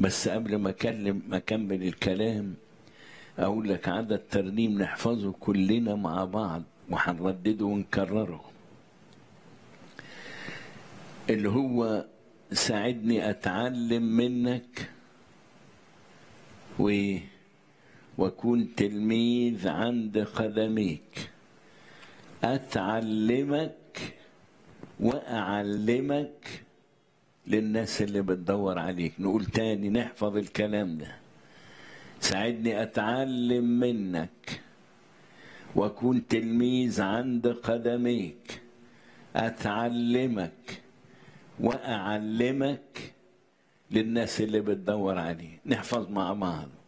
بس قبل ما اكلم ما اكمل الكلام اقول لك عدد ترنيم نحفظه كلنا مع بعض وهنردده ونكرره اللي هو ساعدني اتعلم منك و واكون تلميذ عند قدميك اتعلمك واعلمك للناس اللي بتدور عليك نقول تاني نحفظ الكلام ده ساعدني اتعلم منك واكون تلميذ عند قدميك اتعلمك واعلمك للناس اللي بتدور عليه نحفظ مع بعض